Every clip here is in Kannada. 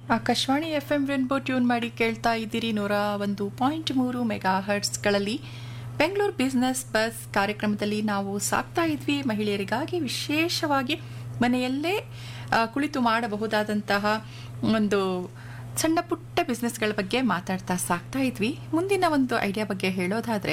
Akashvani F M rainbow tune ಮಾಡಿ ಕೇಳ್ತಾ ಇದ್ದೀರಿ ನೂರ ಒಂದು ಪಾಯಿಂಟ್ ಮೂರು ಮೆಗಾ ಹರ್ಟ್ಸ್ಗಳಲ್ಲಿ ಬೆಂಗಳೂರು ಬಿಸ್ನೆಸ್ ಬಸ್ ಕಾರ್ಯಕ್ರಮದಲ್ಲಿ ನಾವು ಸಾಕ್ತಾ ಇದ್ವಿ ಮಹಿಳೆಯರಿಗಾಗಿ ವಿಶೇಷವಾಗಿ ಮನೆಯಲ್ಲೇ ಆ, ಕುಳಿತು ಮಾಡಬಹುದಾದಂತಹ ಒಂದು ಸಣ್ಣ ಪುಟ್ಟ ಬಿಸ್ನೆಸ್ಗಳ ಬಗ್ಗೆ ಮಾತಾಡ್ತಾ ಸಾಕ್ತಾ ಇದ್ವಿ ಮುಂದಿನ ಒಂದು ಐಡಿಯಾ ಬಗ್ಗೆ ಹೇಳೋದಾದ್ರೆ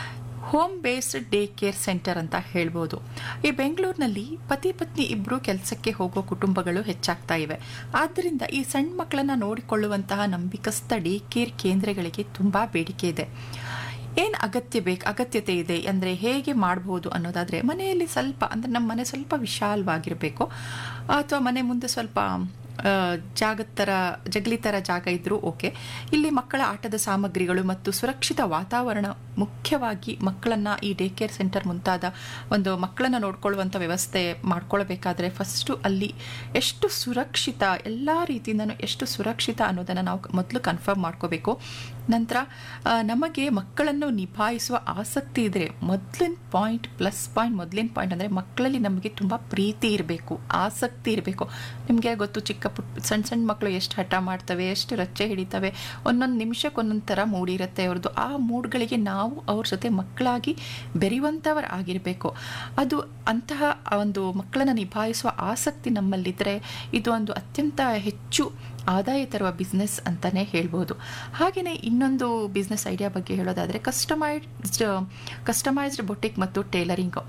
home based day care centre ಅಂತ ಹೇಳ್ಬೋದು ಈ ಬೆಂಗಳೂರಿನಲ್ಲಿ ಪತಿ ಪತ್ನಿ ಇಬ್ಬರು ಕೆಲಸಕ್ಕೆ ಹೋಗೋ ಕುಟುಂಬಗಳು ಹೆಚ್ಚಾಗ್ತಾ ಇವೆ ಆದ್ದರಿಂದ ಈ ಸಣ್ಣ ಮಕ್ಕಳನ್ನ ನೋಡಿಕೊಳ್ಳುವಂತಹ ನಂಬಿಕಸ್ಥ ಡೇ ಕೇರ್ ಕೇಂದ್ರಗಳಿಗೆ ತುಂಬಾ ಬೇಡಿಕೆ ಇದೆ ಏನು ಅಗತ್ಯ ಬೇಕು ಅಗತ್ಯತೆ ಇದೆ ಅಂದರೆ ಹೇಗೆ ಮಾಡಬಹುದು ಅನ್ನೋದಾದರೆ ಮನೆಯಲ್ಲಿ ಸ್ವಲ್ಪ ಅಂದರೆ ನಮ್ಮ ಮನೆ ಸ್ವಲ್ಪ ವಿಶಾಲವಾಗಿರಬೇಕು ಅಥವಾ ಮನೆ ಮುಂದೆ ಸ್ವಲ್ಪ ಆ, ಜಾಗದ ಥರ ಜಗಲಿ ಥರ ಜಾಗ ಇದ್ದರೂ ಓಕೆ ಇಲ್ಲಿ ಮಕ್ಕಳ ಆಟದ ಸಾಮಗ್ರಿಗಳು ಮತ್ತು ಸುರಕ್ಷಿತ ವಾತಾವರಣ ಮುಖ್ಯವಾಗಿ ಮಕ್ಕಳನ್ನು ಈ ಡೇ ಕೇರ್ ಸೆಂಟರ್ ಮುಂತಾದ ಒಂದು ಮಕ್ಕಳನ್ನು ನೋಡ್ಕೊಳ್ಳುವಂಥ ವ್ಯವಸ್ಥೆ ಮಾಡ್ಕೊಳ್ಬೇಕಾದ್ರೆ ಫಸ್ಟು ಅಲ್ಲಿ ಎಷ್ಟು ಸುರಕ್ಷಿತ ಎಲ್ಲ ರೀತಿಯಿಂದನೂ ಎಷ್ಟು ಸುರಕ್ಷಿತ ಅನ್ನೋದನ್ನು ನಾವು ಮೊದಲು ಕನ್ಫರ್ಮ್ ಮಾಡ್ಕೋಬೇಕು ನಂತರ ಆ, ನಮಗೆ ಮಕ್ಕಳನ್ನು ನಿಭಾಯಿಸುವ ಆಸಕ್ತಿ ಇದ್ದರೆ ಮೊದಲಿನ ಪಾಯಿಂಟ್ ಪ್ಲಸ್ ಪಾಯಿಂಟ್ ಮೊದಲಿನ ಪಾಯಿಂಟ್ ಅಂದರೆ ಮಕ್ಕಳಲ್ಲಿ ನಮಗೆ ತುಂಬ ಪ್ರೀತಿ ಇರಬೇಕು ಆಸಕ್ತಿ ಇರಬೇಕು ನಿಮಗೆ ಗೊತ್ತು ಚಿಕ್ಕ ಪುಟ್ಟ ಸಣ್ಣ ಸಣ್ಣ ಮಕ್ಕಳು ಎಷ್ಟು ಹಠ ಮಾಡ್ತವೆ ಎಷ್ಟು ರಚ್ಚೆ ಹಿಡಿತವೆ ಒಂದೊಂದು ನಿಮಿಷಕ್ಕೆ ಒಂದೊಂದು ಥರ ಮೂಡಿರುತ್ತೆ ಅವ್ರದ್ದು ಆ ಮೂಡ್ಗಳಿಗೆ ನಾವು ಅವ್ರ ಜೊತೆ ಮಕ್ಕಳಾಗಿ ಬೆರೆಯುವಂಥವ್ರು ಆಗಿರಬೇಕು ಅದು ಅಂತಹ ಒಂದು ಮಕ್ಕಳನ್ನು ನಿಭಾಯಿಸುವ ಆಸಕ್ತಿ ನಮ್ಮಲ್ಲಿದ್ದರೆ ಇದು ಒಂದು ಅತ್ಯಂತ ಹೆಚ್ಚು ಆದಾಯ ತರುವ ಬಿಸ್ನೆಸ್ ಅಂತಲೇ ಹೇಳ್ಬೋದು ಹಾಗೆಯೇ ಇನ್ನೊಂದು ಬಿಸ್ನೆಸ್ ಐಡಿಯಾ ಬಗ್ಗೆ ಹೇಳೋದಾದರೆ ಕಸ್ಟಮೈಸ್ಡ್ ಕಸ್ಟಮೈಸ್ಡ್ ಬೊಟಿಕ್ ಮತ್ತು ಟೇಲರಿಂಗು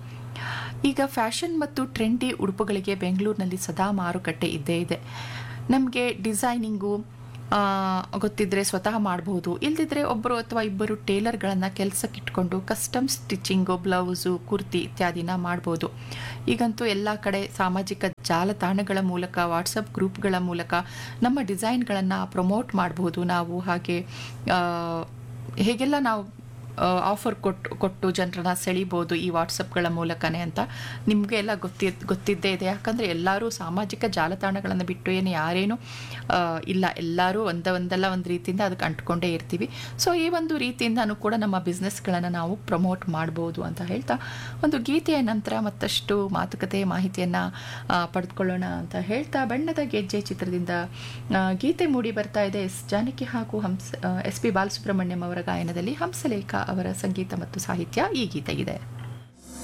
ಈಗ ಫ್ಯಾಷನ್ ಮತ್ತು ಟ್ರೆಂಡಿ ಉಡುಪುಗಳಿಗೆ ಬೆಂಗಳೂರಿನಲ್ಲಿ ಸದಾ ಮಾರುಕಟ್ಟೆ ಇದ್ದೇ ಇದೆ ನಮಗೆ ಡಿಸೈನಿಂಗು ಆ, ಗೊತ್ತಿದ್ರೆ ಸ್ವತಃ ಮಾಡಬಹುದು ಇಲ್ದಿದ್ರೆ ಒಬ್ಬರು ಅಥವಾ ಇಬ್ಬರು ಟೇಲರ್ಗಳನ್ನು ಕೆಲಸಕ್ಕೆ ಇಟ್ಕೊಂಡು ಕಸ್ಟಮ್ ಸ್ಟಿಚಿಂಗು ಬ್ಲೌಸು ಕುರ್ತಿ ಇತ್ಯಾದಿನ ಮಾಡ್ಬೋದು ಈಗಂತೂ ಎಲ್ಲ ಕಡೆ ಸಾಮಾಜಿಕ ಜಾಲತಾಣಗಳ ಮೂಲಕ ವಾಟ್ಸಪ್ ಗ್ರೂಪ್ಗಳ ಮೂಲಕ ನಮ್ಮ ಡಿಸೈನ್ಗಳನ್ನು ಪ್ರಮೋಟ್ ಮಾಡಬಹುದು ನಾವು ಹಾಗೆ ಆ, ಹೇಗೆಲ್ಲ ನಾವು ಆಫರ್ ಕೊಟ್ಟು ಕೊಟ್ಟು ಜನರನ್ನ ಸೆಳಿಬೋದು ಈ ವಾಟ್ಸಪ್ಗಳ ಮೂಲಕನೇ ಅಂತ ನಿಮಗೆ ಎಲ್ಲ ಗೊತ್ತಿ ಗೊತ್ತಿದ್ದೇ ಇದೆ ಯಾಕಂದರೆ ಎಲ್ಲರೂ ಸಾಮಾಜಿಕ ಜಾಲತಾಣಗಳನ್ನು ಬಿಟ್ಟು ಏನು ಯಾರೇನು ಆ, ಇಲ್ಲ ಎಲ್ಲರೂ ಒಂದ ಒಂದಲ್ಲ ಒಂದು ರೀತಿಯಿಂದ ಅದಕ್ಕೆ ಅಂಟ್ಕೊಂಡೇ ಇರ್ತೀವಿ ಸೊ ಈ ಒಂದು ರೀತಿಯಿಂದನೂ ಕೂಡ ನಮ್ಮ ಬಿಸ್ನೆಸ್ಗಳನ್ನು ನಾವು ಪ್ರಮೋಟ್ ಮಾಡ್ಬೋದು ಅಂತ ಹೇಳ್ತಾ ಒಂದು ಗೀತೆಯ ನಂತರ ಮತ್ತಷ್ಟು ಮಾತುಕತೆ ಮಾಹಿತಿಯನ್ನು ಪಡೆದುಕೊಳ್ಳೋಣ ಅಂತ ಹೇಳ್ತಾ ಬಣ್ಣದ ಗೆಜ್ಜೆ ಚಿತ್ರದಿಂದ ಆ, ಗೀತೆ ಮೂಡಿ ಬರ್ತಾ ಇದೆ ಎಸ್ ಜಾನಕಿ ಹಾಗೂ ಹಂಸ ಎಸ್ ಪಿ ಬಾಲಸುಬ್ರಹ್ಮಣ್ಯಂ ಅವರ ಗಾಯನದಲ್ಲಿ ಹಂಸಲೇಖ ಅವರ ಸಂಗೀತ ಮತ್ತು ಸಾಹಿತ್ಯ ಈ ಗೀತೆ ಇದೆ